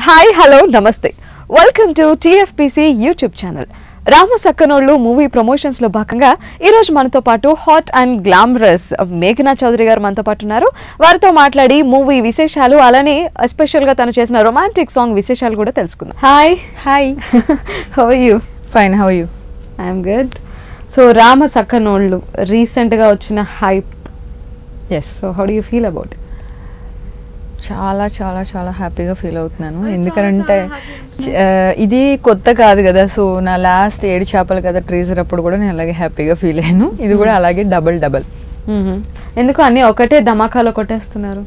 Hi hello namaste welcome to TFPC YouTube channel Rama Sakkanollu movie promotions లో భాగంగా ఈ రోజు మనతో పాటు హాట్ అండ్ గ్లామరస్ మేఘనా చౌదరి గారు మనతో పాటు ఉన్నారు వారితో మాట్లాడి మూవీ విశేషాలు అలానే ఎస్పెషల్ గా తను చేసిన రొమాంటిక్ సాంగ్ విశేషాలు కూడా తెలుసుకుందాం hi hi how you fine how you I'm good so Rama Sakkanollu recent గా వచ్చిన hype yes so how do you feel about చాలా చాలా చాలా హ్యాపీగా ఫీల్ అవుతున్నాను ఎందుకంటే ఆ, ఇది కొత్త కాదు కదా సో నా లాస్ట్ ఏడు చేపలు కదా ట్రీజర్ అప్పుడు కూడా నేను అలాగే హ్యాపీగా ఫీల్ అయ్యాను ఇది కూడా అలాగే డబల్ డబల్ ఎందుకు అన్ని ఒకటే ధమాకాలో కొట్టేస్తున్నారు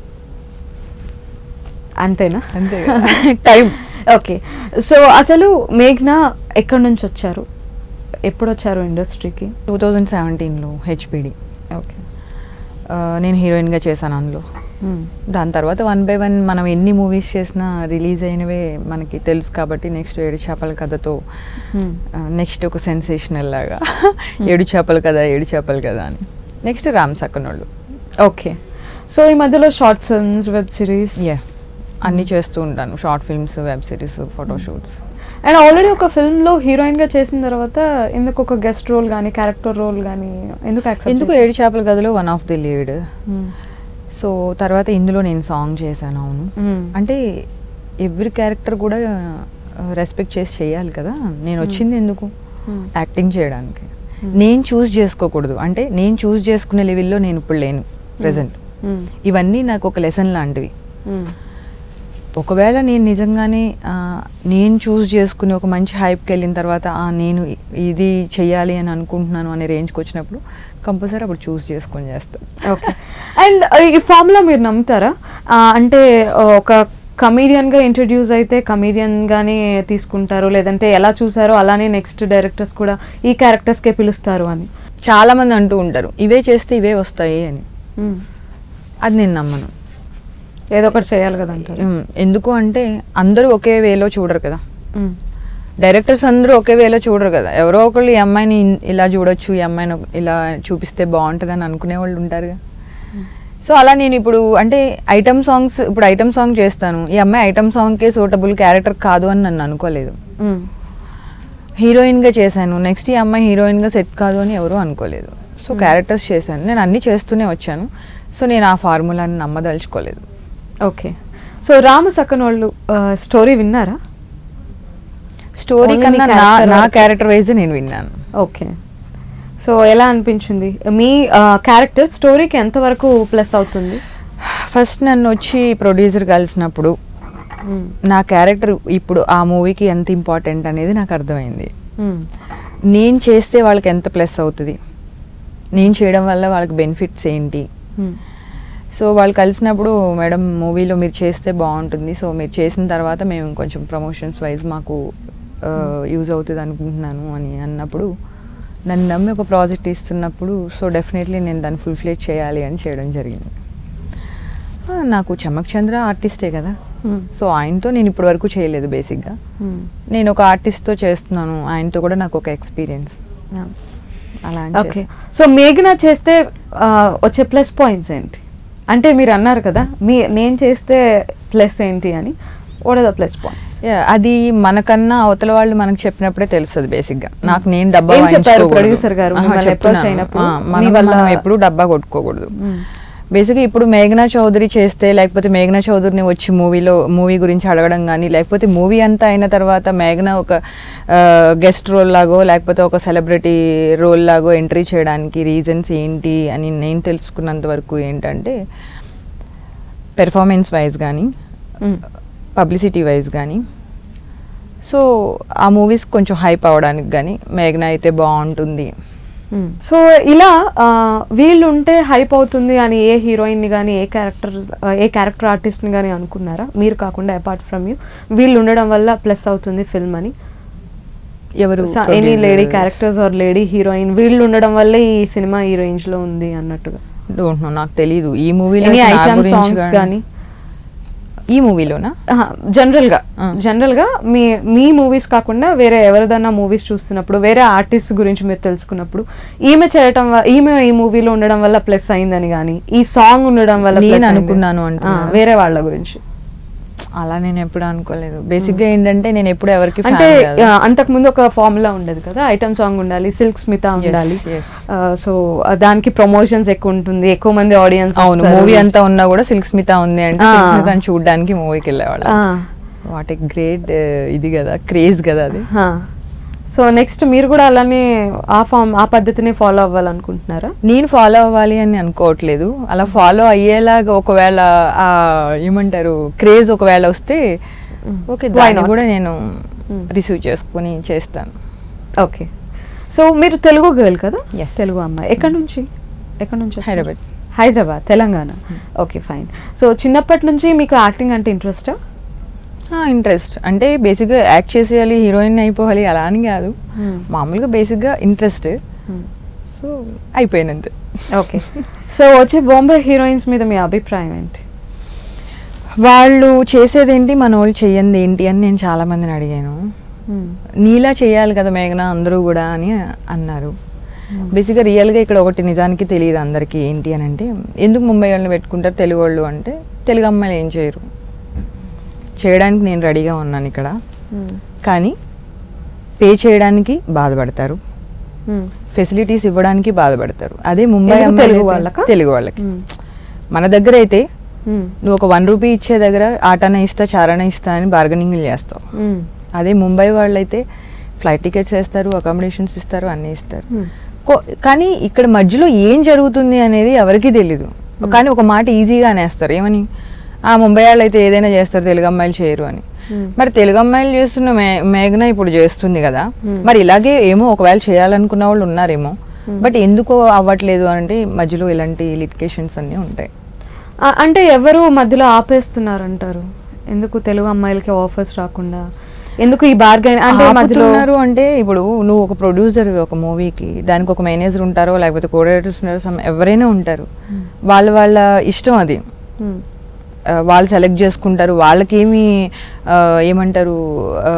అంతేనా అంతే టైం ఓకే సో అసలు మేఘ్నా ఎక్కడి నుంచి వచ్చారు ఎప్పుడు వచ్చారు ఇండస్ట్రీకి టూ థౌజండ్ సెవెంటీన్లో హెచ్పిడి ఓకే నేను హీరోయిన్గా చేశాను అందులో దాని తర్వాత వన్ బై వన్ మనం ఎన్ని మూవీస్ చేసినా రిలీజ్ అయినవే మనకి తెలుసు కాబట్టి నెక్స్ట్ ఏడు చేపల కథతో నెక్స్ట్ ఒక సెన్సేషనల్ లాగా ఏడు చేపల కదా ఏడు చేపల కదా అని next Ram Sakkanollu okay so ఈ మధ్యలో short films web series yeah అన్నీ చేస్తూ ఉంటాను short films web series photoshoots and already ఒక ఫిల్మ్ లో హీరోయిన్ గా చేసిన తర్వాత ఎందుకు ఒక గెస్ట్ రోల్ కానీ క్యారెక్టర్ రోల్ కానీ ఎందుకు accept ఎందుకు చేశారు? ఏడు చేపల కథలో one of the lead hmm. So తర్వాత ఇందులో నేను సాంగ్ చేశాను అవును మ్మ్. అంటే ఎవ్రీ క్యారెక్టర్ కూడా రెస్పెక్ట్ చేసి చేయాలి కదా నేను వచ్చింది ఎందుకు మ్మ్. యాక్టింగ్ చేయడానికి నేను చూస్ చేసుకోకూడదు అంటే నేను చూస్ చేసుకునే లెవెల్లో నేను ఇప్పుడు లేను ప్రెసెంట్ మ్మ్. ఇవన్నీ నాకు ఒక లెసన్ లాంటివి మ్మ్. ఒకవేళ నేను నిజంగానే ఆ, నేను చూస్ చేసుకుని ఒక మంచి హైప్కి వెళ్ళిన తర్వాత ఆ, నేను ఇ- ఇది చెయ్యాలి అని అనుకుంటున్నాను అనే రేంజ్కి వచ్చినప్పుడు కంపల్సరీ అప్పుడు చూస్ చేసుకొని చేస్తాను ఓకే అండ్ ఈ ఫార్ములా మీరు నమ్ముతారా ఆ, అంటే ఒక కమీడియన్ గా ఇంట్రడ్యూస్ అయితే కమీడియన్ గానే తీసుకుంటారు లేదంటే ఎలా చూసారో అలానే నెక్స్ట్ డైరెక్టర్స్ కూడా ఈ క్యారెక్టర్స్ కే పిలుస్తారు అని చాలా మంది అంటూ ఉంటారు ఇవే చేస్తే ఇవే వస్తాయి అని అది నేను నమ్మను ఏదో ఒకటి చేయాలి కదా అంటారు ఉమ్, ఎందుకు అంటే అందరూ ఒకే వేలో చూడరు కదా డైరెక్టర్స్ అందరూ ఒకే వేలో చూడరు కదా ఎవరో ఒకళ్ళు ఈ అమ్మాయిని ఇన్- ఇలా చూడొచ్చు ఈ అమ్మాయిని ఒక- ఇలా చూపిస్తే బాగుంటుంది అని అనుకునే వాళ్ళు ఉంటారుగా సో అలా నేను ఇప్పుడు అంటే ఐటమ్ సాంగ్స్ ఇప్పుడు ఐటమ్ సాంగ్ చేస్తాను ఈ అమ్మాయి ఐటమ్ సాంగ్కే సూటబుల్ క్యారెక్టర్ కాదు అని నన్ను అనుకోలేదు హీరోయిన్గా చేశాను నెక్స్ట్ ఈ అమ్మాయి హీరోయిన్గా సెట్ కాదు అని ఎవరూ అనుకోలేదు సో క్యారెక్టర్స్ చేశాను నేను అన్నీ చేస్తూనే వచ్చాను సో నేను ఆ ఫార్ములాని నమ్మదలుచుకోలేదు ఓకే సో రామ సక్కనోళ్ళు స్టోరీ విన్నారా స్టోరీ Only కన్నా మీ నా character నా వరకే. క్యారెక్టర్ వైజ్ నేను విన్నాను ఓకే సో ఎలా అనిపించింది మీ క్యారెక్టర్ స్టోరీకి ఎంతవరకు ప్లస్ అవుతుంది ఫస్ట్ నన్ను వచ్చి ప్రొడ్యూసర్ కలిసినప్పుడు నా క్యారెక్టర్ ఇప్పుడు ఆ మూవీకి ఎంత ఇంపార్టెంట్ అనేది నాకు అర్థమైంది నేను చేస్తే వాళ్ళకి ఎంత ప్లస్ అవుతుంది నేను చేయడం వల్ల వాళ్ళకి బెనిఫిట్స్ ఏంటి సో వాళ్ళు కలిసినప్పుడు మేడం మూవీలో మీరు చేస్తే బాగుంటుంది సో మీరు చేసిన తర్వాత మేము కొంచెం ప్రమోషన్స్ వైజ్ మాకు యూజ్ అవుతుంది అనుకుంటున్నాను అని అన్నప్పుడు నన్ను నమ్మి ఒక ప్రాజెక్ట్ ఇస్తున్నప్పుడు సో డెఫినెట్లీ నేను దాన్ని ఫుల్ ఫ్లేట్ చేయాలి అని చేయడం జరిగింది ఆ, నాకు చమక్ చంద్ర ఆర్టిస్టే కదా సో ఆయనతో నేను ఇప్పటి వరకు చేయలేదు బేసిక్గా నేను ఒక ఆర్టిస్ట్తో చేస్తున్నాను ఆయనతో కూడా నాకు ఒక ఎక్స్పీరియన్స్ అలా అని ఓకే సో మేఘనా చేస్తే ఆ, వచ్చే ప్లస్ పాయింట్స్ ఏంటి అంటే మీరు అన్నారు కదా మీ నేను చేస్తే ప్లస్ ఏంటి అని what are the plus points Yeah, అది మనకన్నా అవతల వాళ్ళు మనకు చెప్పినప్పుడే తెలుస్తుంది బేసిక్ గా నాకు నేను డబ్బా ఏం చెప్పారు వాయించుకోకూడదు. producer గారు ఆహా, మిమ్మల్ని చెప్తున్నాను. approach అయినప్పుడు? ఆ, మీ మనం వల్ల- మనం ఎప్పుడు డబ్బా కొట్టుకోకూడదు బేసిక్గా ఇప్పుడు మేఘనా చౌదరి చేస్తే లేకపోతే మేఘనా చౌదరిని వచ్చి మూవీలో మూవీ గురించి అడగడం కానీ లేకపోతే మూవీ అంతా అయిన తర్వాత మేఘనా ఒక గెస్ట్ రోల్ లాగో లేకపోతే ఒక సెలబ్రిటీ రోల్ లాగో ఎంట్రీ చేయడానికి రీజన్స్ ఏంటి అని నేను తెలుసుకున్నంత వరకు ఏంటంటే పెర్ఫార్మెన్స్ వైజ్ కానీ పబ్లిసిటీ వైజ్ కానీ సో ఆ మూవీస్ కొంచెం హైప్ అవ్వడానికి కానీ మేఘనా అయితే బాగుంటుంది సో ఇలా ఆ, వీళ్ళు ఉంటే హైప్ అవుతుంది అని ఏ హీరోయిన్ ని కానీ ఏ క్యారెక్టర్ ఏ క్యారెక్టర్ ఆర్టిస్ట్ ని కానీ అనుకున్నారా మీరు కాకుండా అపార్ట్ ఫ్రమ్ యూ వీళ్ళు ఉండడం వల్ల ప్లస్ అవుతుంది ఫిల్మ్ అని ఎవరు any producer? Lady characters or lady heroine వీళ్ళు ఉండడం వల్లే ఈ సినిమా ఈ రేంజ్ లో ఉంది అన్నట్టుగా డోంట్ నో నాకు తెలీదు ఈ మూవీలో ఎనీ నా ఐటమ్ గురించి సాంగ్స్ గానీ- కానీ ఈ మూవీలోనా జనరల్ గా ఆ. జనరల్ గా మీ మీ మూవీస్ కాకుండా వేరే ఎవరిదన్నా మూవీస్ చూస్తున్నప్పుడు వేరే ఆర్టిస్ట్ గురించి మీరు తెలుసుకున్నప్పుడు ఈమె చేయటం వల్ల ఈమె ఈ మూవీలో ఉండడం వల్ల ప్లస్ అయిందని కానీ ఈ సాంగ్ ఉండడం వల్ల నేను plus అయింది. అనుకున్నాను ఆ, అంటున్నారా? వేరే వాళ్ళ గురించి అలా నేను ఎప్పుడు అనుకోలేదు బేసిక్గా ఏంటంటే నేను ఎప్పుడు ఎవరికి fan అంటే కాదు. ఆ, అంతకు ముందు ఒక ఫార్ములా ఉండేది కదా ఐటమ్ సాంగ్ ఉండాలి సిల్క్ స్మిత ఉండాలి yes. సో దానికి ప్రమోషన్స్ ఎక్కువ ఉంటుంది ఎక్కువ మంది ఆడియన్స్ అవును మూవీ అంతా ఉన్నా కూడా సిల్క్ స్మిత ఉంది అంటే ఆ. సిల్క్ స్మితని చూడడానికి మూవీకి వెళ్ళేవాళ్ళు వాట్ ఏ గ్రేట్ ఇది కదా క్రేజ్ కదా అది సో నెక్స్ట్ మీరు కూడా అలానే ఆ ఫామ్ ఆ పద్ధతిని ఫాలో అవ్వాలనుకుంటున్నారా నేను ఫాలో అవ్వాలి అని అనుకోవట్లేదు అలా ఫాలో అయ్యేలాగా ఒకవేళ ఆ ఏమంటారు క్రేజ్ ఒకవేళ వస్తే ఓకే Why దాన్ని not? కూడా నేను Mm. రిసీవ్ చేసుకుని చేస్తాను ఓకే సో మీరు తెలుగు గర్ల్ కదా Yes. తెలుగు అమ్మాయి ఎక్కడి నుంచి ఎక్కడి నుంచి వచ్చారు? Hyderabad. Hyderabad Telangana okay fine so చిన్నప్పటి నుంచి మీకు యాక్టింగ్ అంటే ఇంట్రెస్టా ఇంట్రెస్ట్ అంటే బేసిక్గా యాక్ట్ చేసేయాలి హీరోయిన్ అయిపోవాలి అలా అని కాదు Hmm. మామూలుగా బేసిక్గా ఇంట్రెస్ట్ సో అయిపోయినంతే ఓకే సో వచ్చే బాంబే హీరోయిన్స్ మీద మీ అభిప్రాయం ఏంటి వాళ్ళు చేసేదేంటి మన వాళ్ళు చెయ్యంది ఏంటి అని నేను చాలా మందిని అడిగాను నీలా చేయాలి కదా మేఘన అందరూ కూడా అని అన్నారు బేసిక్గా రియల్గా ఇక్కడ ఒకటి నిజానికి తెలియదు అందరికీ ఏంటి అని అంటే ఎందుకు ముంబై వాళ్ళని పెట్టుకుంటారు తెలుగు వాళ్ళు అంటే తెలుగు అమ్మాయిలు ఏం చేయరు చేయడానికి నేను రెడీగా ఉన్నాను ఇక్కడ కానీ పే చేయడానికి బాధపడతారు ఫెసిలిటీస్ ఇవ్వడానికి బాధపడతారు అదే ముంబై ఎందుకు అమ్మాయిలు తెలుగు అయితే- వాళ్ళకా? తెలుగు వాళ్ళకి మన దగ్గర అయితే నువ్వు ఒక వన్ రూపీ ఇచ్చే దగ్గర ఆటాన ఇస్తా చారాన ఇస్తా అని బార్గెనింగ్లు చేస్తావు అదే ముంబై వాళ్ళైతే ఫ్లైట్ టికెట్స్ వేస్తారు అకామిడేషన్స్ ఇస్తారు అన్నీ ఇస్తారు కో- కానీ ఇక్కడ మధ్యలో ఏం జరుగుతుంది అనేది ఎవరికీ తెలీదు కానీ ఒక మాట ఈజీగా అనేస్తారు ఏమని ఆ ముంబై వాళ్ళు అయితే ఏదైనా చేస్తారు తెలుగు అమ్మాయిలు చేయరు అని మరి తెలుగు అమ్మాయిలు చేస్తున్న మే మేఘన ఇప్పుడు చేస్తుంది కదా మరి ఇలాగే ఏమో ఒకవేళ చేయాలనుకున్న వాళ్ళు ఉన్నారేమో బట్ ఎందుకో అవ్వట్లేదు అంటే మధ్యలో ఇలాంటి లిటికేషన్స్ అన్నీ ఉంటాయి ఆ, అంటే ఎవరు మధ్యలో ఆపేస్తున్నారంటారు ఎందుకు తెలుగు అమ్మాయిలకి ఆఫర్స్ రాకుండా ఎందుకు ఈ బార్గెన్ అంటే మధ్యలో ఆపుతున్నారు అంటే ఇప్పుడు నువ్వు ఒక ప్రొడ్యూసర్ ఒక మూవీకి దానికి ఒక మేనేజర్ ఉంటారో లేకపోతే కోఆర్డినేటర్స్ ఉంటారో some- ఎవరైనా ఉంటారు వాళ్ళ వాళ్ళ ఇష్టం అది మ్మ్. ఆ, వాళ్ళు సెలెక్ట్ చేసుకుంటారు వాళ్ళకేమి ఆ, ఏమంటారు ఆ,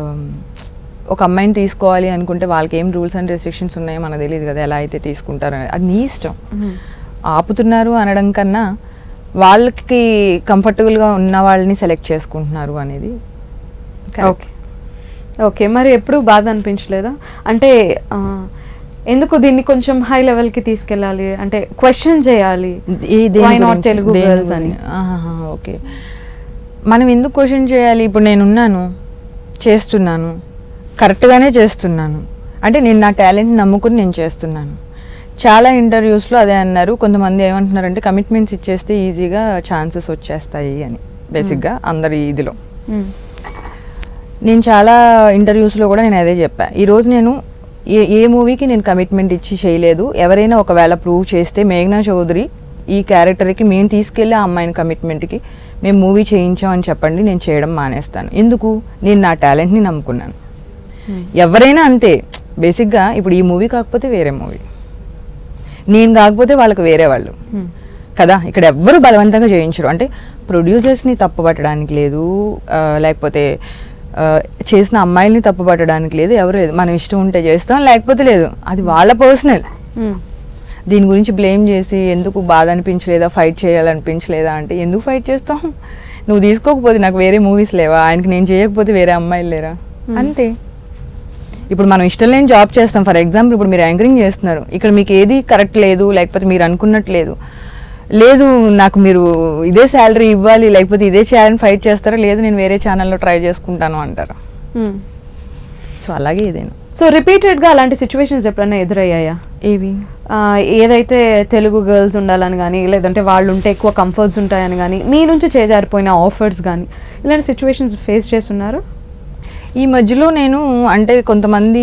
ఒక అమ్మాయిని తీసుకోవాలి అనుకుంటే వాళ్ళకి ఏం రూల్స్ అండ్ రెస్ట్రిక్షన్స్ ఉన్నాయో మనకు తెలియదు కదా ఎలా అయితే తీసుకుంటారు అనేది అది నీ ఇష్టం మ్మ్. ఆపుతున్నారు అనడం కన్నా వాళ్ళకి కంఫర్టబుల్గా ఉన్న వాళ్ళని సెలెక్ట్ చేసుకుంటున్నారు అనేది correct. ఓకే ఓకే మరి ఎప్పుడు బాధ అనిపించలేదా అంటే ఆ, ఎందుకు దీన్ని కొంచెం హై లెవెల్కి తీసుకెళ్ళాలి అంటే క్వశ్చన్ చేయాలి ఈ దేని Why not గురించి? తెలుగు దేని girls అని? గురించి? ఆహాహా, ఓకే మనం ఎందుకు క్వశ్చన్ చేయాలి ఇప్పుడు నేనున్నాను చేస్తున్నాను కరెక్ట్గానే చేస్తున్నాను అంటే నేను నా టాలెంట్ నమ్ముకుని నేను చేస్తున్నాను చాలా ఇంటర్వ్యూస్లో అదే అన్నారు కొంతమంది ఏమంటున్నారంటే కమిట్మెంట్స్ ఇచ్చేస్తే ఈజీగా ఛాన్సెస్ వచ్చేస్తాయి అని బేసిక్గా అందరి ఇదిలో మ్మ్. నేను చాలా ఇంటర్వ్యూస్లో కూడా నేను అదే చెప్పా ఈరోజు నేను ఏ ఏ మూవీకి నేను కమిట్మెంట్ ఇచ్చి చేయలేదు ఎవరైనా ఒకవేళ ప్రూవ్ చేస్తే మేఘనా చౌదరి ఈ క్యారెక్టర్కి మేము తీసుకెళ్ళి ఆ అమ్మాయిని కమిట్మెంట్కి మేము మూవీ చేయించాం అని చెప్పండి నేను చేయడం మానేస్తాను ఎందుకు నేను నా టాలెంట్ని నమ్ముకున్నాను ఎవరైనా అంతే బేసిక్గా ఇప్పుడు ఈ మూవీ కాకపోతే వేరే మూవీ నేను కాకపోతే వాళ్ళకి వేరే వాళ్ళు మ్మ్. కదా ఇక్కడ ఎవ్వరు బలవంతంగా చేయించరు అంటే ప్రొడ్యూసర్స్ని తప్పుపట్టడానికి లేదు ఆ, లేకపోతే ఆ, చేసిన అమ్మాయిల్ని తప్పుపట్టడానికి లేదు ఎవరు లేదు మనం ఇష్టం ఉంటే చేస్తాం లేకపోతే లేదు అది వాళ్ళ పర్సనల్ మ్మ్. దీని గురించి బ్లేమ్ చేసి ఎందుకు బాధ అనిపించలేదా ఫైట్ చేయాలనిపించలేదా అంటే ఎందుకు ఫైట్ చేస్తాం నువ్వు తీసుకోకపోతే నాకు వేరే మూవీస్ లేవా ఆయనకి నేను చేయకపోతే వేరే అమ్మాయిలు లేరా అంతే ఇప్పుడు మనం ఇష్టం లేని జాబ్ చేస్తాం ఫర్ ఎగ్జాంపుల్ ఇప్పుడు మీరు యాంకరింగ్ చేస్తున్నారు ఇక్కడ మీకు ఏది కరెక్ట్ లేదు లేకపోతే మీరు అనుకున్నట్టు లేదు లేదు నాకు మీరు ఇదే శాలరీ ఇవ్వాలి లేకపోతే ఇదే చేయాలని ఫైట్ చేస్తారా లేదు నేను వేరే ఛానల్లో ట్రై చేసుకుంటాను అంటారు మ్మ్. సో అలాగే ఏదైనా సో రిపీటెడ్గా అలాంటి సిచ్యువేషన్స్ ఎప్పుడైనా ఎదురయ్యాయా ఏవి ఆ, ఏదైతే తెలుగు గర్ల్స్ ఉండాలని కానీ లేదంటే వాళ్ళు ఉంటే ఎక్కువ కంఫర్ట్స్ ఉంటాయని కానీ మీ నుంచి చేజారిపోయిన ఆఫర్స్ కానీ ఇలాంటి సిచ్యువేషన్స్ ఫేస్ చేస్తున్నారు ఈ మధ్యలో నేను అంటే కొంతమంది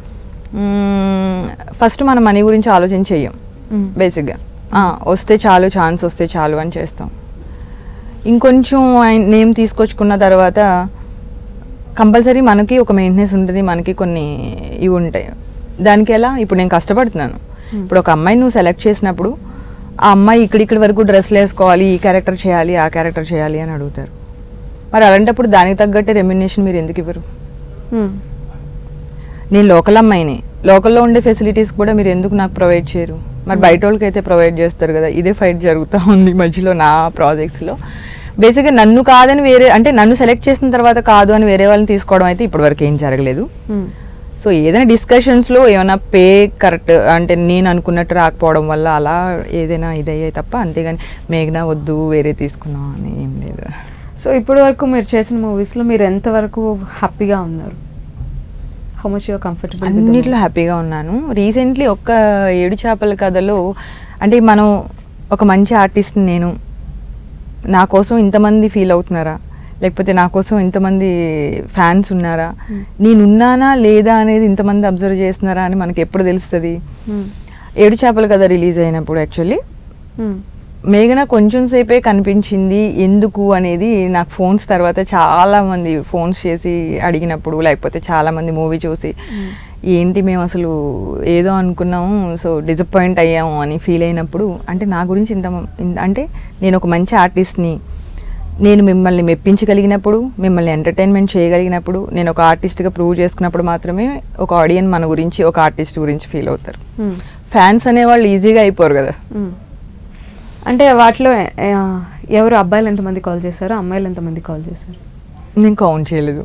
ఫస్ట్ మన మనీ గురించి ఆలోచన చెయ్యం మ్మ్. బేసిక్గా ఆ, వస్తే చాలు ఛాన్స్ వస్తే చాలు అని చేస్తాం ఇంకొంచెం నేమ్ తీసుకొచ్చుకున్న తర్వాత కంపల్సరీ మనకి ఒక మెయింటెనెన్స్ ఉంటుంది మనకి కొన్ని ఇవి ఉంటాయి దానికి ఎలా ఇప్పుడు నేను కష్టపడుతున్నాను ఇప్పుడు ఒక అమ్మాయి నువ్వు సెలెక్ట్ చేసినప్పుడు ఆ అమ్మాయి ఇక్కడిక్కడి వరకు డ్రెస్లు వేసుకోవాలి ఈ క్యారెక్టర్ చేయాలి ఆ క్యారెక్టర్ చేయాలి అని అడుగుతారు మరి అలాంటప్పుడు దానికి తగ్గట్టే రెమ్యునేషన్ మీరు ఎందుకు ఇవ్వరు మ్మ్. నేను లోకల్ అమ్మాయిని లోకల్లో ఉండే ఫెసిలిటీస్ కూడా మీరు ఎందుకు నాకు ప్రొవైడ్ చేయరు మరి బయట వాళ్ళకి అయితే ప్రొవైడ్ చేస్తారు కదా ఇదే ఫైట్ జరుగుతూ ఉంది మధ్యలో నా ప్రాజెక్ట్స్లో బేసిక్గా నన్ను కాదని వేరే అంటే నన్ను సెలెక్ట్ చేసిన తర్వాత కాదు అని వేరే వాళ్ళని తీసుకోవడం అయితే ఇప్పటివరకు ఏం జరగలేదు మ్మ్. సో ఏదైనా డిస్కషన్స్లో ఏమైనా పే కరెక్ట్ అంటే నేను అనుకున్నట్టు రాకపోవడం వల్ల అలా ఏదైనా ఇదయ్యాయి తప్ప అంతేగాని మేఘనా వద్దు వేరే తీసుకున్నాం అని ఏం లేదు సో ఇప్పటి వరకు మీరు చేసిన మూవీస్లో మీరు ఎంతవరకు హ్యాపీగా ఉన్నారు హౌ మచ్ యువర్ కంఫర్టబుల్ అన్నిట్లో హ్యాపీగా ఉన్నాను రీసెంట్లీ ఒక్క ఏడు చేపల కథలో అంటే మనం ఒక మంచి ఆర్టిస్ట్ నేను నా కోసం ఇంతమంది ఫీల్ అవుతున్నారా లేకపోతే నా కోసం ఇంతమంది ఫ్యాన్స్ ఉన్నారా నేనున్నానా లేదా అనేది ఇంతమంది అబ్జర్వ్ చేస్తున్నారా అని మనకి ఎప్పుడు తెలుస్తుంది ఏడు చేపల కథ రిలీజ్ అయినప్పుడు యాక్చువల్లీ మేఘన కొంచెం సేపే కనిపించింది ఎందుకు అనేది నాకు ఫోన్స్ తర్వాత చాలా మంది ఫోన్స్ చేసి అడిగినప్పుడు లేకపోతే చాలా మంది మూవీ చూసి ఏంటి మేము అసలు ఏదో అనుకున్నాము సో డిసప్పాయింట్ అయ్యాము అని ఫీల్ అయినప్పుడు అంటే నా గురించి ఇంత ఇంత- అంటే నేను ఒక మంచి ఆర్టిస్ట్ని నేను మిమ్మల్ని మెప్పించగలిగినప్పుడు మిమ్మల్ని ఎంటర్టైన్మెంట్ చేయగలిగినప్పుడు నేను ఒక ఆర్టిస్ట్గా ప్రూవ్ చేసుకున్నప్పుడు మాత్రమే ఒక ఆడియన్ మన గురించి ఒక ఆర్టిస్ట్ గురించి ఫీల్ అవుతారు ఫ్యాన్స్ అనేవాళ్ళు ఈజీగా అయిపోరు కదా అంటే వాటిలో ఆ, ఎవరు అబ్బాయిలు ఎంతమంది కాల్ చేశారు అమ్మాయిలు ఎంతమంది కాల్ చేశారు నేను కౌంట్ చేయలేదు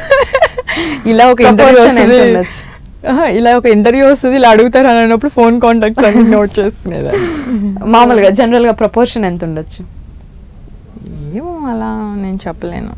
ఇలా ఒక ఇంటర్వ్యూ Proportion ఎంత వస్తుంది ఉండొచ్చు? ఆహా, ఇలా ఒక ఇంటర్వ్యూ వస్తుంది ఇలా అడుగుతారు అని అన్నప్పుడు ఫోన్ కాంటాక్ట్స్ అన్ని నోట్ చేసుకునేదాన్ని మామూలుగా జనరల్ గా ప్రపోర్షన్ ఎంత ఉండొచ్చు ఏమో అలా నేను చెప్పలేను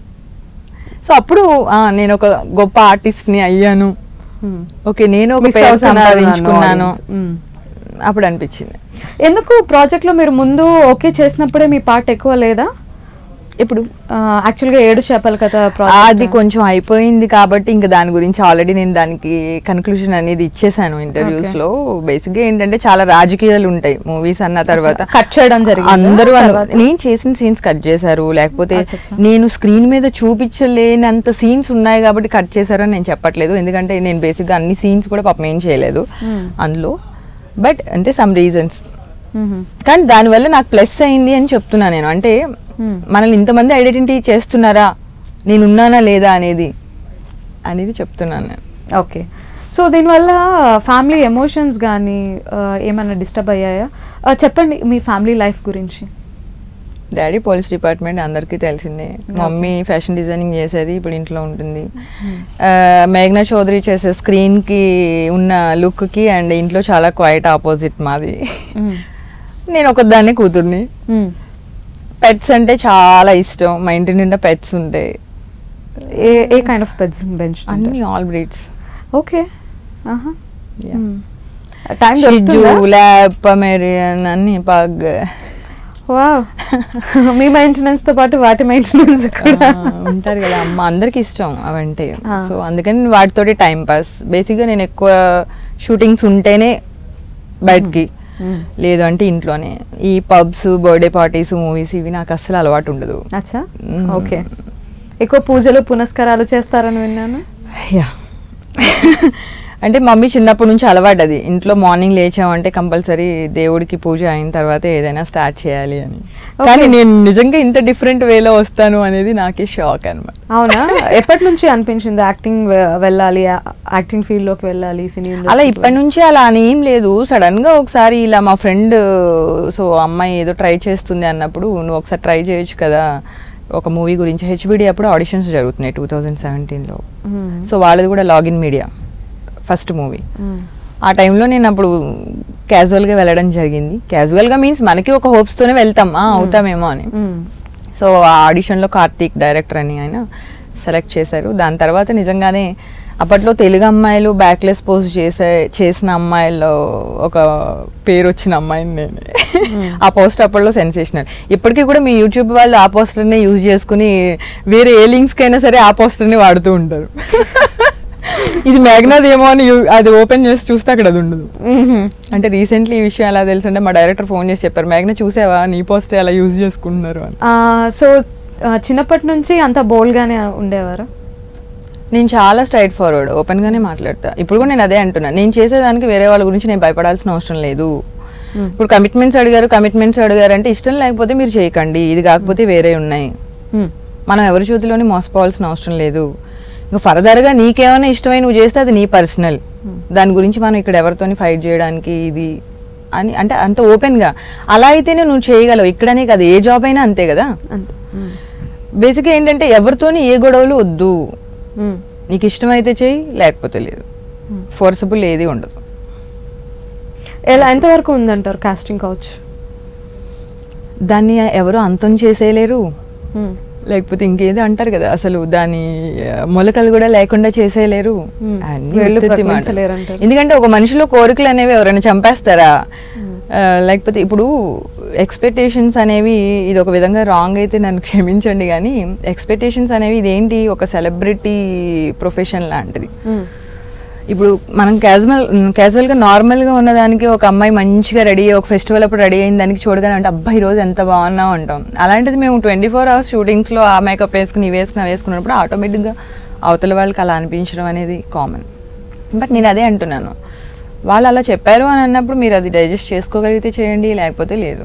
సో అప్పుడు ఆ, నేను ఒక గొప్ప ఆర్టిస్ట్ని అయ్యాను ఓకే నేను ఒక Miss పేరు అవుతున్నారు అన్న సంపాదించుకున్నాను audience. మ్మ్. అప్పుడు అనిపించింది ఎందుకు ప్రాజెక్ట్ లో మీరు ముందు ఓకే చేసినప్పుడే మీ పార్ట్ ఎక్కువ లేదా ఇప్పుడు యాక్చువల్ గా ఏడు చేపల కథ అది ప్రాజెక్ట్ కొంచెం అయిపోయింది కాబట్టి ఇంకా దాని గురించి ఆల్రెడీ నేను దానికి కన్క్లూజన్ అనేది ఇచ్చేసాను ఇంటర్వ్యూస్ Okay. లో బేసిక్ గా ఏంటంటే చాలా రాజకీయాలు ఉంటాయి మూవీస్ అన్న తర్వాత కట్ చేయడం జరిగిందా? అందరూ అను- తర్వాత? నేను చేసిన సీన్స్ కట్ చేశారు లేకపోతే అచ్చా, అచ్చా. నేను స్క్రీన్ మీద చూపించలేనంత సీన్స్ ఉన్నాయి కాబట్టి కట్ చేశారని నేను చెప్పట్లేదు ఎందుకంటే నేను బేసిక్ గా అన్ని సీన్స్ కూడా పాపం ఏం చేయలేదు Hmm. అందులో బట్ అంటే సమ్ రీజన్స్ మ్మ్. కానీ దానివల్ల నాకు ప్లస్ అయింది అని చెప్తున్నా నేను అంటే Hmm. మనల్ని ఇంతమంది ఐడెంటిటీ చేస్తున్నారా నేనున్నానా లేదా అనేది అనేది చెప్తున్నాను నేను ఓకే సో దీనివల్ల ఫ్యామిలీ ఎమోషన్స్ కానీ ఏమైనా డిస్టర్బ్ అయ్యాయా ఆ, చెప్పండి మీ ఫ్యామిలీ లైఫ్ గురించి డాడీ పోలీస్ డిపార్ట్మెంట్ అందరికీ తెలిసిందే మమ్మీ ఫ్యాషన్ డిజైనింగ్ చేసేది ఇప్పుడు ఇంట్లో ఉంటుంది ఆ, మేఘనా చౌదరి చేసే స్క్రీన్ కి ఉన్న లుక్ కి అండ్ ఇంట్లో చాలా క్వైట్ ఆపోజిట్ మాది నేను ఒకదాన్ని కూతుర్ని పెట్స్ అంటే చాలా ఇష్టం మా ఇంటి నిండా పెట్స్ ఉంటాయి ఏ ఏ కైండ్ ఆఫ్ పెట్స్ పెంచుతుంది అన్ని all breeds okay Yeah. Time షిజు ల్యాబ్ పమేరియన్ అన్ని పగ్ వావ్ మీ మెయింటెనెన్స్ తో పాటు వాటి మెయింటెనెన్స్ కూడా ఉంటారు కదా అమ్మ అందరికి ఇష్టం అవంటే ఆ. సో అందుకని వాటితోటి టైం పాస్ బేసిక్గా నేను ఎక్కువ షూటింగ్స్ ఉంటేనే బయటికి మ్మ్. లేదు అంటే ఇంట్లోనే ఈ పబ్స్ బర్త్డే పార్టీస్ మూవీస్ ఇవి నాకు అస్సలు అలవాటు ఉండదు అచ్చా మ్మ్. ఓకే ఎక్కువ పూజలు పునస్కారాలు చేస్తారని విన్నాను యా అంటే మమ్మీ చిన్నప్పటి నుంచి అలవాటు అది ఇంట్లో మార్నింగ్ లేచామంటే కంపల్సరీ దేవుడికి పూజ అయిన తర్వాత ఏదైనా స్టార్ట్ చేయాలి అని కానీ నేను నిజంగా ఇంత డిఫరెంట్ వేలో వస్తాను అనేది నాకే షాక్ అనమాట అవునా ఎప్పటి నుంచి అనిపించింది యాక్టింగ్ వెళ్ళాలి యాక్టింగ్ ఫీల్డ్ లోకి వెళ్ళాలి సినీ అలా ఇప్పటి నుంచి అలా అని ఏం లేదు సడన్ గా ఒకసారి ఇలా మా ఫ్రెండ్ సో అమ్మాయి ఏదో ట్రై చేస్తుంది అన్నప్పుడు నువ్వు ఒకసారి ట్రై చేయొచ్చు కదా ఒక మూవీ గురించి హెచ్బిడి అప్పుడు ఆడిషన్స్ జరుగుతున్నాయి టూ థౌజండ్ సెవెంటీన్లో సో వాళ్ళది కూడా లాగిన్ మీడియా ఫస్ట్ మూవీ ఆ టైంలో నేను అప్పుడు క్యాజువల్గా వెళ్ళడం జరిగింది క్యాజువల్గా మీన్స్ మనకి ఒక హోప్స్తోనే వెళ్తాం ఆ, అవుతామేమో అని సో ఆ ఆడిషన్లో కార్తీక్ డైరెక్టర్ అని ఆయన సెలెక్ట్ చేశారు దాని తర్వాత నిజంగానే అప్పట్లో తెలుగు అమ్మాయిలు బ్యాక్లెస్ పోస్ట్ చేసే చేసిన అమ్మాయిల్లో ఒక పేరు వచ్చిన అమ్మాయిని నేను ఆ పోస్ట్ అప్పట్లో సెన్సేషనల్ ఇప్పటికీ కూడా మీ యూట్యూబ్ వాళ్ళు ఆ పోస్టర్నే యూజ్ చేసుకుని వేరే ఏ లింక్స్కైనా సరే ఆ పోస్టర్ని వాడుతూ ఉంటారు ఇది మేఘనాథ్ ఏమో అని యు- అది ఓపెన్ చేసి చూస్తే అక్కడ అది ఉండదు అంటే రీసెంట్లీ ఈ విషయం ఎలా తెలుసు అంటే మా డైరెక్టర్ ఫోన్ చేసి చెప్పారు మేఘన చూసావా నీ పోస్ట్ ఎలా యూజ్ చేసుకుంటున్నారు అని సో చిన్నప్పటి నుంచి అంత బోల్డ్ గానే ఉండేవారు నేను చాలా స్ట్రైట్ ఫార్వర్డ్ ఓపెన్ గానే మాట్లాడతా ఇప్పుడు కూడా నేను అదే అంటున్నా నేను చేసేదానికి వేరే వాళ్ళ గురించి నేను భయపడాల్సిన అవసరం లేదు ఇప్పుడు కమిట్మెంట్స్ అడిగారు కమిట్మెంట్స్ అడిగారు అంటే ఇష్టం లేకపోతే మీరు చేయకండి ఇది కాకపోతే వేరే ఉన్నాయి మనం ఎవరి చేతిలోని మోసపోవాల్సిన అవసరం లేదు ఇంకా ఫర్దర్గా నీకేమైనా ఇష్టమై నువ్వు చేస్తే అది నీ పర్సనల్ దాని గురించి మనం ఇక్కడ ఎవరితోని ఫైట్ చేయడానికి ఇది అని అంటే అంత ఓపెన్గా అలా అయితేనే నువ్వు చేయగలవు ఇక్కడనే కదా ఏ జాబ్ అయినా అంతే కదా అంతే బేసిక్గా ఏంటంటే ఎవరితోని ఏ గొడవలు వద్దు నీకు ఇష్టమైతే చెయ్యి లేకపోతే లేదు ఫోర్సబుల్ ఏది ఉండదు ఎలా ఎంతవరకు ఉందంటారు కాస్టింగ్ కౌచ్ దాన్ని ఎవరు అంతం చేసేయలేరు లేకపోతే ఇంకేదో అంటారు కదా అసలు దాని ఆ, మొలకలు కూడా లేకుండా చేసేయలేరు Hmm. అన్నీ వేళ్ళు ఉత్తుత్తి మాటలు. ప్రకటించలేరు అంటారు. ఎందుకంటే ఒక మనిషిలో కోరికలు అనేవి ఎవరైనా చంపేస్తారా ఆ, లేకపోతే ఇప్పుడు ఎక్స్పెక్టేషన్స్ అనేవి ఇది ఒక విధంగా రాంగ్ అయితే నన్ను క్షమించండి కానీ ఎక్స్పెక్టేషన్స్ అనేవి ఇదేంటి ఒక సెలబ్రిటీ ప్రొఫెషన్ లాంటిది ఇప్పుడు మనం క్యాజువల్ క్యాజువల్గా నార్మల్గా ఉన్నదానికి ఒక అమ్మాయి మంచిగా రెడీ ఒక ఫెస్టివల్ అప్పుడు రెడీ అయిన దానికి చూడగానే అంటే అబ్బాయి ఈ రోజు ఎంత బాగున్నావు అంటాం అలాంటిది మేము ట్వంటీ ఫోర్ అవర్స్ షూటింగ్స్లో ఆ మేకప్ వేసుకుని ఇవి వేసుకుని అవి వేసుకున్నప్పుడు ఆటోమేటిక్గా అవతల వాళ్ళకి అలా అనిపించడం అనేది కామన్ బట్ నేను అదే అంటున్నాను వాళ్ళు అలా చెప్పారు అని అన్నప్పుడు మీరు అది డైజెస్ట్ చేసుకోగలిగితే చేయండి లేకపోతే లేదు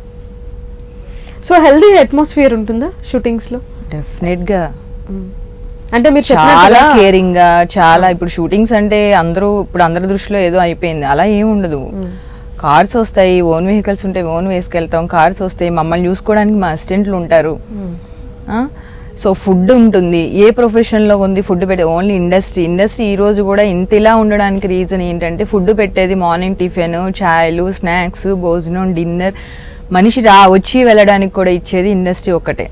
సో హెల్దీ అట్మాస్ఫియర్ ఉంటుందా షూటింగ్స్ లో డెఫినెట్గా అంటే మీరు చాలా చెప్పినట్టుగా కేరింగ్ గా చాలా ఇప్పుడు షూటింగ్స్ అంటే అందరూ ఇప్పుడు అందరి దృష్టిలో ఏదో అయిపోయింది అలా ఏం ఉండదు కార్స్ వస్తాయి ఓన్ వెహికల్స్ ఉంటాయి ఓన్ వేసుకెళ్తాం కార్స్ వస్తాయి మమ్మల్ని చూసుకోవడానికి మా అసిస్టెంట్లు ఉంటారు సో ఫుడ్ ఉంటుంది ఏ ప్రొఫెషన్లో ఉంది ఫుడ్ పెట్టే ఓన్లీ ఇండస్ట్రీ ఇండస్ట్రీ ఈ రోజు కూడా ఇంత ఇలా ఉండడానికి రీజన్ ఏంటంటే ఫుడ్ పెట్టేది మార్నింగ్ టిఫిన్ ఛాయలు స్నాక్స్ భోజనం డిన్నర్ మనిషి రా వచ్చి వెళ్ళడానికి కూడా ఇచ్చేది ఇండస్ట్రీ ఒక్కటే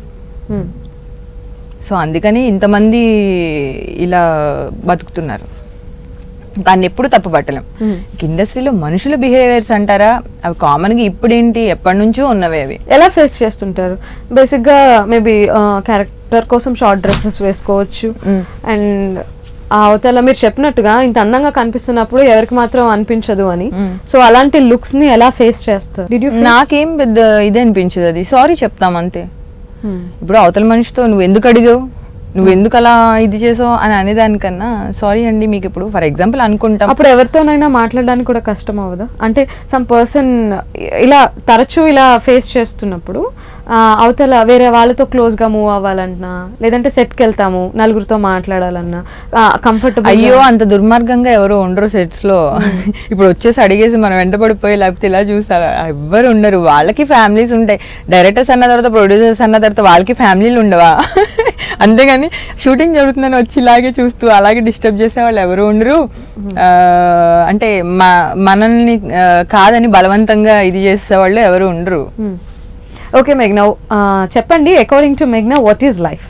సో అందుకని ఇంతమంది ఇలా బతుకుతున్నారు దాన్ని ఎప్పుడు తప్పు పట్టలేం Hmm. ఇండస్ట్రీలో మనుషుల బిహేవియర్స్ అంటారా అవి కామన్గా ఇప్పుడేంటి ఎప్పటి నుంచో ఉన్నవే అవి ఎలా ఫేస్ చేస్తుంటారు బేసిక్ గా మేబీ క్యారెక్టర్ కోసం షార్ట్ డ్రెస్సెస్ వేసుకోవచ్చు Mm. అండ్ ఆ అవతల మీరు చెప్పినట్టుగా ఇంత అందంగా కనిపిస్తున్నప్పుడు ఎవరికి మాత్రం అనిపించదు అని Mm. సో అలాంటి లుక్స్ ని ఎలా ఫేస్ చేస్తారు Did you face- నాకేం పెద్ద ఇది అనిపించదు అది సారీ చెప్తాం అంతే Hmm. ఇప్పుడు అవతల మనిషితో నువ్వు ఎందుకు అడిగావు నువ్వు ఎందుకు అలా ఇది చేసావు అని అనేదానికన్నా సారీ అండి మీకు ఇప్పుడు ఫర్ ఎగ్జాంపుల్ అనుకుంటాం అప్పుడు ఎవరితోనైనా మాట్లాడడానికి కూడా కష్టం అవ్వదా అంటే సమ్ పర్సన్ ఇలా తరచూ ఇలా ఫేస్ చేస్తున్నప్పుడు ఆ, అవతల వేరే వాళ్ళతో క్లోజ్ గా మూవ్ అవ్వాలన్నా లేదంటే set కి వెళ్తాము నలుగురితో మాట్లాడాలన్నా కంఫర్టబుల్ అయ్యో అంత దుర్మార్గంగా ఎవరు ఉండరు సెట్స్ లో ఇప్పుడు వచ్చేసి అడిగేసి మనం వెంటబడిపోయి లేకపోతే ఇలా చూసారా ఎవ్వరు ఉండరు వాళ్ళకి ఫ్యామిలీస్ ఉంటాయి డైరెక్టర్స్ అన్న తర్వాత ప్రొడ్యూసర్స్ అన్న తర్వాత వాళ్ళకి ఫ్యామిలీలు ఉండవా అంతేగాని షూటింగ్ జరుగుతుందని వచ్చి ఇలాగే చూస్తూ అలాగే డిస్టర్బ్ చేసే వాళ్ళు ఎవరు ఉండరు ఆ, అంటే మా మనల్ని ఆ, కాదని బలవంతంగా ఇది చేసే వాళ్ళు ఎవరు ఉండరు ఓకే మెగ్నా చెప్పండి అకార్డింగ్ టు మెగ్నా వాట్ ఈస్ లైఫ్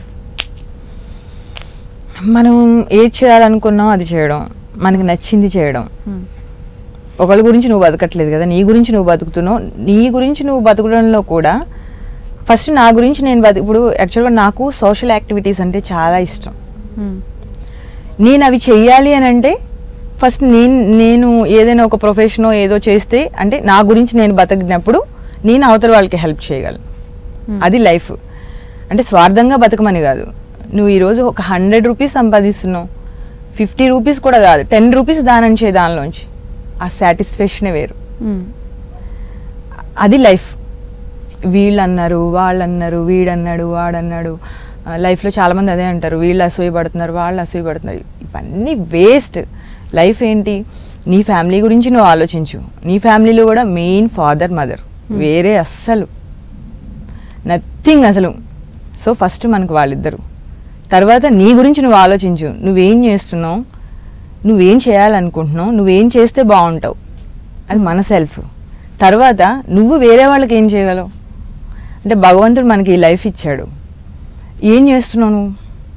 మనం ఏది చేయాలనుకున్నాం అది చేయడం మనకి నచ్చింది చేయడం ఒకళ్ళ గురించి నువ్వు బతకట్లేదు కదా నీ గురించి నువ్వు బతుకుతున్నావు నీ గురించి నువ్వు బతకడంలో కూడా ఫస్ట్ నా గురించి నేను బతు ఇప్పుడు యాక్చువల్గా నాకు సోషల్ యాక్టివిటీస్ అంటే చాలా ఇష్టం నేను అవి చెయ్యాలి అని అంటే ఫస్ట్ నేను నేను ఏదైనా ఒక ప్రొఫెషనో ఏదో చేస్తే అంటే నా గురించి నేను బతికినప్పుడు నేను అవతల వాళ్ళకి హెల్ప్ చేయగలను అది లైఫ్ అంటే స్వార్థంగా బతకమని కాదు నువ్వు ఈరోజు ఒక హండ్రెడ్ రూపీస్ సంపాదిస్తున్నావు ఫిఫ్టీ రూపీస్ కూడా కాదు టెన్ రూపీస్ దానం చేయి దానిలోంచి ఆ సాటిస్ఫాక్షనే వేరు అది లైఫ్ వీళ్ళు అన్నారు వాళ్ళు అన్నారు వీడన్నాడు వాడన్నాడు ఆ, లైఫ్లో చాలామంది అదే అంటారు వీళ్ళు అసూయపడుతున్నారు వాళ్ళు అసూయపడుతున్నారు ఇవన్నీ వేస్ట్ లైఫ్ ఏంటి నీ ఫ్యామిలీ గురించి నువ్వు ఆలోచించు నీ ఫ్యామిలీలో కూడా మెయిన్ ఫాదర్ మదర్ వేరే అస్సలు నథింగ్ అసలు సో ఫస్ట్ మనకు వాళ్ళిద్దరు తర్వాత నీ గురించి నువ్వు ఆలోచించు నువ్వేం చేస్తున్నావు నువ్వేం చేయాలనుకుంటున్నావు నువ్వేం చేస్తే బాగుంటావు అది మన సెల్ఫ్ తర్వాత నువ్వు వేరే వాళ్ళకి ఏం చేయగలవు అంటే భగవంతుడు మనకి ఈ లైఫ్ ఇచ్చాడు ఏం చేస్తున్నావు నువ్వు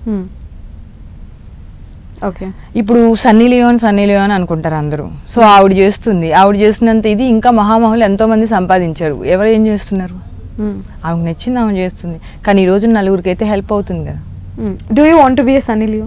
ఓకే ఇప్పుడు సన్నీ లియోన్ సన్నీ లియోన్ అనుకుంటారు అందరూ సో ఆవిడ చేస్తుంది ఆవిడ చేస్తున్నంత ఇది ఇంకా మహామహులు ఎంతో మంది సంపాదించారు ఎవరు ఏం చేస్తున్నారు ఆమెకు నచ్చింది ఆమె చేస్తుంది కానీ ఈ రోజు నలుగురికి అయితే హెల్ప్ అవుతుంది కదా do you want be a Sunny Leone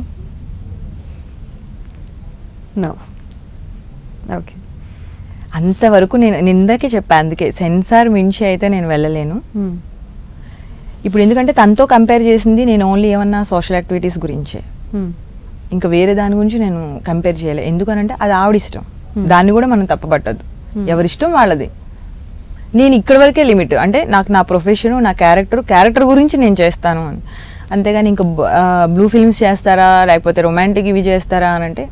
no okay అంతవరకు నేను నేను ఇందాకే చెప్పాను అందుకే సెన్సార్ మించి అయితే నేను వెళ్ళలేను ఇప్పుడు ఎందుకంటే తనతో కంపేర్ చేసింది నేను ఓన్లీ ఏమన్నా సోషల్ యాక్టివిటీస్ గురించే ఇంకా వేరే దాని గురించి నేను కంపేర్ చేయలే ఎందుకనంటే అది ఆవిడ ఇష్టం Hmm. దాన్ని కూడా మనం తప్పపట్టద్దు Hmm. ఎవరిష్టం వాళ్ళది నేను ఇక్కడి వరకే లిమిట్ అంటే నాకు నా ప్రొఫెషన్ నా క్యారెక్టర్ క్యారెక్టర్ గురించి నేను చేస్తాను అని అంతేగాని ఇంకా బ్లూ ఫిల్మ్స్ చేస్తారా లేకపోతే రొమాంటిక్ ఇవి చేస్తారా అని అంటే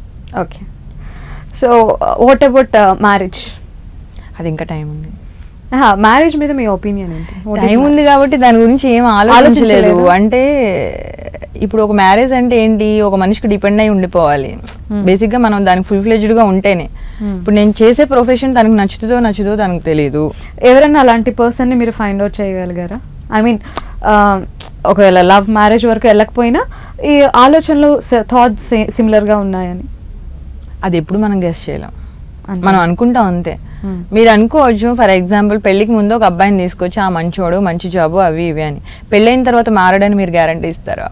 okay so what about marriage అది ఇంకా టైం ఉంది మ్యారేజ్ మీద మీ ఒపీనియన్ ఏంటి What is టైం ఉంది కాబట్టి దాని గురించి ఏం ఆలోచించలేదు ఆలోచించలేదా? అంటే ఇప్పుడు ఒక మ్యారేజ్ అంటే ఏంటి ఒక మనిషికి డిపెండ్ అయి ఉండిపోవాలి బేసిక్ గా మనం దానికి ఫుల్ ఫ్లెజ్డ్ గా ఉంటేనే ఇప్పుడు నేను చేసే ప్రొఫెషన్ తనకు నచ్చుతుందో నచ్చుదో తనకు తెలియదు ఎవరైనా అలాంటి పర్సన్ ని మీరు ఫైండ్ అవుట్ చేయగలిగారా ఐ మీన్ ఒకవేళ లవ్ మ్యారేజ్ వరకు వెళ్ళకపోయినా ఈ ఆలోచనలు థాట్స్ సిమిలర్ గా ఉన్నాయని అది ఎప్పుడు మనం గెస్ట్ చేయలేం అంతే. మనం అనుకుంటాం అంతే Hmm. మీరు అనుకోవచ్చు ఫర్ ఎగ్జాంపుల్ పెళ్లికి ముందు ఒక అబ్బాయిని తీసుకొచ్చి ఆ మంచోడు మంచి జాబు అవి ఇవి అని పెళ్ళైన తర్వాత మారడని మీరు గ్యారంటీ ఇస్తారా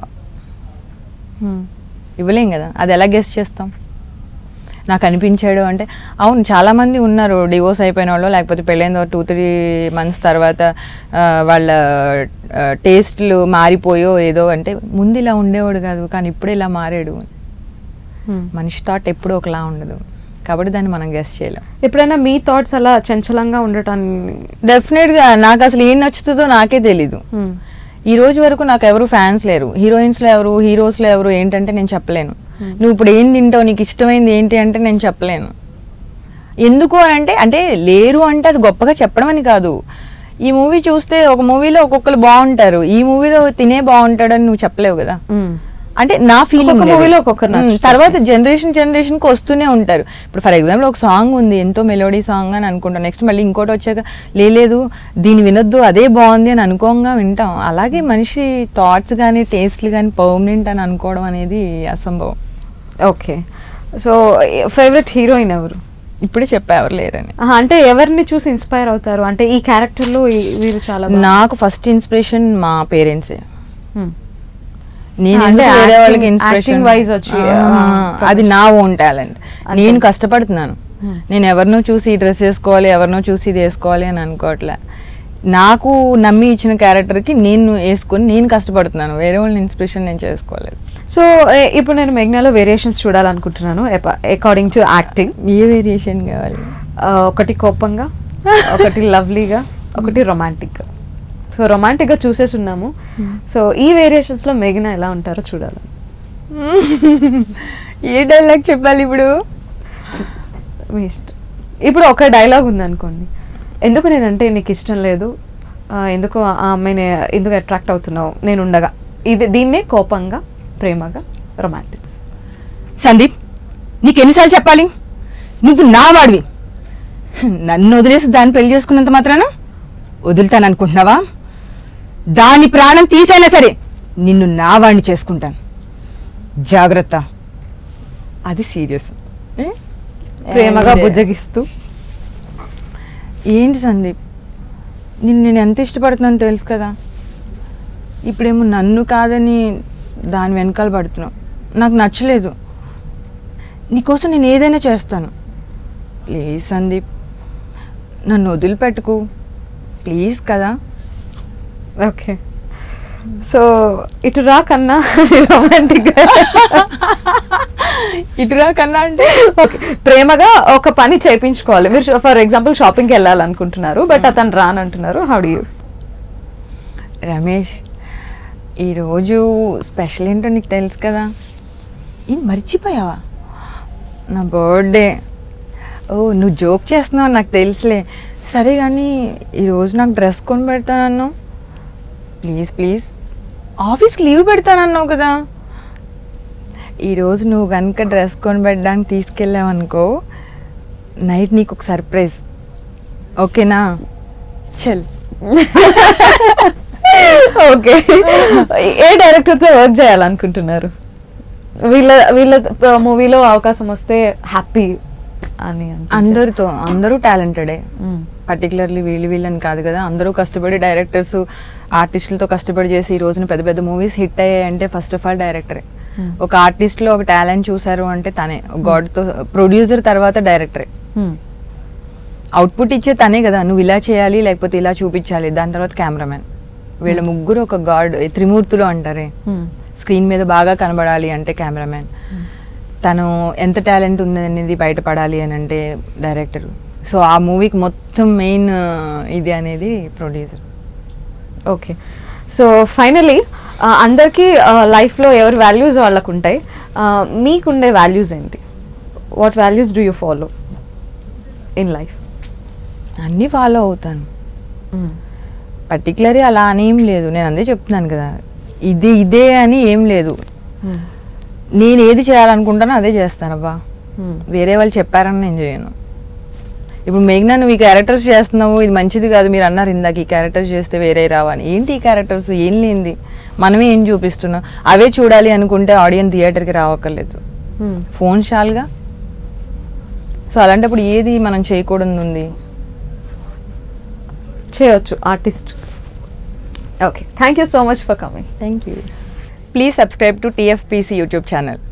ఇవ్వలేం కదా అది ఎలా గెస్ట్ చేస్తాం నాకు అనిపించాడు అంటే అవును చాలా మంది ఉన్నారు డివోర్స్ అయిపోయిన వాళ్ళు లేకపోతే పెళ్ళైన టూ త్రీ మంత్స్ తర్వాత ఆ, వాళ్ళ టేస్ట్లు మారిపోయో ఏదో అంటే ముందు ఇలా ఉండేవాడు కాదు కానీ ఇప్పుడు ఇలా మారాడు మనిషి థాట్ ఎప్పుడూ ఒకలా ఉండదు కాబట్టి దాన్ని మనం గెస్ట్ చేయలేం ఎప్పుడైనా మీ థాట్స్ అలా చంచలంగా ఉండటాన్ని డెఫినెట్గా నాకు అసలు ఏం నచ్చుతుందో నాకే తెలీదు Hmm. ఈ రోజు వరకు నాకు ఎవరు ఫ్యాన్స్ లేరు హీరోయిన్స్లో ఎవరు హీరోస్లో ఎవరు ఏంటంటే నేను చెప్పలేను నువ్వు ఇప్పుడు ఏం తింటావు నీకు ఇష్టమైంది ఏంటి అంటే నేను చెప్పలేను ఎందుకు అని అంటే అంటే లేరు అంటే అది గొప్పగా చెప్పడం అని కాదు ఈ మూవీ చూస్తే ఒక మూవీలో ఒక్కొక్కరు బాగుంటారు ఈ మూవీలో తినే బాగుంటాడని నువ్వు చెప్పలేవు కదా Hmm. అంటే నా ఫీలింగ్ ఒక్కొక్క movie లో ఒక్కొక్కరు నచ్చుతారు. తర్వాత జనరేషన్ జనరేషన్ కి వస్తూనే ఉంటారు ఇప్పుడు ఫర్ ఎగ్జాంపుల్ ఒక సాంగ్ ఉంది ఎంతో మెలోడీ సాంగ్ అని అనుకుంటాం నెక్స్ట్ మళ్ళీ ఇంకోటి వచ్చాక లేదు దీన్ని వినొద్దు అదే బాగుంది అని అనుకోంగా వింటాం అలాగే మనిషి థాట్స్ కానీ టేస్ట్లు కానీ పర్మనెంట్ అని అనుకోవడం అనేది అసంభవం ఓకే సో ఫేవరెట్ హీరోయిన్ ఎవరు ఇప్పుడే చెప్పా ఎవరు లేరని ఆహా, అంటే ఎవరిని చూసి ఇన్స్పైర్ అవుతారు అంటే ఈ క్యారెక్టర్ లో ఈ- వీరు చాలా బాగా- నాకు ఫస్ట్ ఇన్స్పిరేషన్ మా పేరెంట్సే Hmm. నేను అంటే ఎందుకు వేరే acting- వాళ్ళకి ఇన్స్పిరేషన్ acting wise వచ్చి, ఆ, అది నా ఓన్ టాలెంట్ అంతే. నేను కష్టపడుతున్నాను నేను ఎవరినో చూసి ఈ డ్రెస్ వేసుకోవాలి ఎవరినో చూసి ఇది వేసుకోవాలి అని అనుకోవట్లే నాకు నమ్మి ఇచ్చిన క్యారెక్టర్కి నేను వేసుకొని నేను కష్టపడుతున్నాను వేరే వాళ్ళని ఇన్స్పిరేషన్ నేను చేసుకోలేదు సో ఏ, ఇప్పుడు నేను మెగ్నాలో వేరియేషన్స్ చూడాలనుకుంటున్నాను అకార్డింగ్ టు యాక్టింగ్ ఏ వేరియేషన్ కావాలి ఒకటి కోపంగా ఒకటి లవ్లీగా ఒకటి రొమాంటిక్గా సో రొమాంటిక్గా చూసేసి ఉన్నాము సో ఈ వేరియేషన్స్లో మెగినా ఎలా ఉంటారో చూడాలి ఏ డైలాగ్ చెప్పాలి ఇప్పుడు మీ ఇష్టం ఇప్పుడు ఒక డైలాగ్ ఉందనుకోండి ఎందుకు నేనంటే నీకు ఇష్టం లేదు ఆ, ఎందుకు ఆ అమ్మాయిని ఎందుకు అట్రాక్ట్ అవుతున్నావు నేను ఉండగా ఇది దీన్నే కోపంగా ప్రేమగా రొమాంటిక్ సందీప్ నీకు ఎన్నిసార్లు చెప్పాలి నువ్వు నా వాడివి నన్ను వదిలేసి దాన్ని పెళ్లి చేసుకున్నంత మాత్రాన వదులుతాననుకుంటున్నావా దాని ప్రాణం తీసైనా సరే నిన్ను నా వాడిని చేసుకుంటాను జాగ్రత్త అది సీరియస్ ప్రేమగా బుజ్జగిస్తూ ఏంటి సందీప్ నిన్ను నేను ఎంత ఇష్టపడుతున్నాను తెలుసు కదా ఇప్పుడేమో నన్ను కాదని దాని వెనకాల పడుతున్నావు నాకు నచ్చలేదు నీకోసం నేను ఏదైనా చేస్తాను ప్లీజ్ సందీప్ నన్ను వదిలిపెట్టుకు ప్లీజ్ కదా ఓకే సో ఇటు రా కన్నా రొమాంటిక్ ఇటురా కన్నా అంటే ఓకే ప్రేమగా ఒక పని చేయించుకోవాలి మీరు ఫర్ ఎగ్జాంపుల్ షాపింగ్కి వెళ్ళాలనుకుంటున్నారు బట్ అతను రానంటున్నారు హౌ డు యూ రమేష్ ఈరోజు స్పెషల్ ఏంటో నీకు తెలుసు కదా ఇది మర్చిపోయావా నా బర్త్డే ఓ నువ్వు జోక్ చేస్తున్నావు నాకు తెలుసులే సరే కానీ ఈరోజు నాకు డ్రెస్ కొని పెడతానన్నావు ప్లీజ్ ప్లీజ్ ఆఫీస్కి లీవ్ పెడతానన్నావు కదా ఈరోజు నువ్వు కనుక డ్రెస్ కొని పెట్టడానికి తీసుకెళ్ళావనుకో నైట్ నీకు ఒక సర్ప్రైజ్ ఓకేనా చల్ ఓకే ఏ డైరెక్టర్ తో వర్క్ చేయాలనుకుంటున్నారు వీళ్ళ వీళ్ళ మూవీలో అవకాశం వస్తే హ్యాపీ అని అనిపించే- అందరితో అందరూ టాలెంటెడే మ్మ్. పర్టికులర్లీ వీళ్ళు వీళ్ళని కాదు కదా అందరూ కష్టపడి డైరెక్టర్స్ ఆర్టిస్టులతో కష్టపడి చేసి ఈ రోజున పెద్ద పెద్ద మూవీస్ హిట్ అయ్యాయంటే ఫస్ట్ ఆఫ్ ఆల్ డైరెక్టరే Hmm. ఒక ఆర్టిస్ట్లో ఒక టాలెంట్ చూసారు అంటే తనే గాడ్తో ప్రొడ్యూసర్ తర్వాత డైరెక్టరే మ్మ్. అవుట్పుట్ ఇచ్చే తనే కదా నువ్వు ఇలా చేయాలి లేకపోతే ఇలా చూపించాలి దాని తర్వాత కెమెరామెన్ వీళ్ళ ముగ్గురు ఒక గాడ్ త్రిమూర్తులు అంటారే మ్మ్. స్క్రీన్ మీద బాగా కనబడాలి అంటే కెమెరామెన్ తను ఎంత టాలెంట్ ఉందనేది బయటపడాలి అని అంటే డైరెక్టర్ సో ఆ మూవీకి మొత్తం మెయిన్ ఇది అనేది ప్రొడ్యూసర్ ఓకే సో ఫైనలీ అందరికీ లైఫ్లో ఎవరి వాల్యూస్ వాళ్ళకు ఉంటాయి ఆ, మీకుండే వాల్యూస్ ఏంటి what values do you follow in life అన్నీ ఫాలో అవుతాను పర్టికులర్గా అలా అని ఏం లేదు నేను అదే చెప్తున్నాను కదా ఇది ఇదే అని ఏం లేదు నేను ఏది చేయాలనుకుంటానో అదే చేస్తానబ్బా వేరే వాళ్ళు చెప్పారని నేను చేయను ఇప్పుడు మేఘ్నా నువ్వు ఈ క్యారెక్టర్స్ చేస్తున్నావు ఇది మంచిది కాదు మీరు అన్నారు ఇందాక ఈ క్యారెక్టర్స్ చేస్తే వేరే రావని ఏంటి ఈ క్యారెక్టర్స్ ఏం లేనిది మనమే ఏం చూపిస్తున్నాం అవే చూడాలి అనుకుంటే ఆడియన్స్ థియేటర్కి రావక్కర్లేదు ఫోన్ చాలుగా సో అలాంటప్పుడు ఏది మనం చేయకూడదు ఉంది చేయొచ్చు artist okay thank you so much for coming thank you please subscribe to TFPC YouTube channel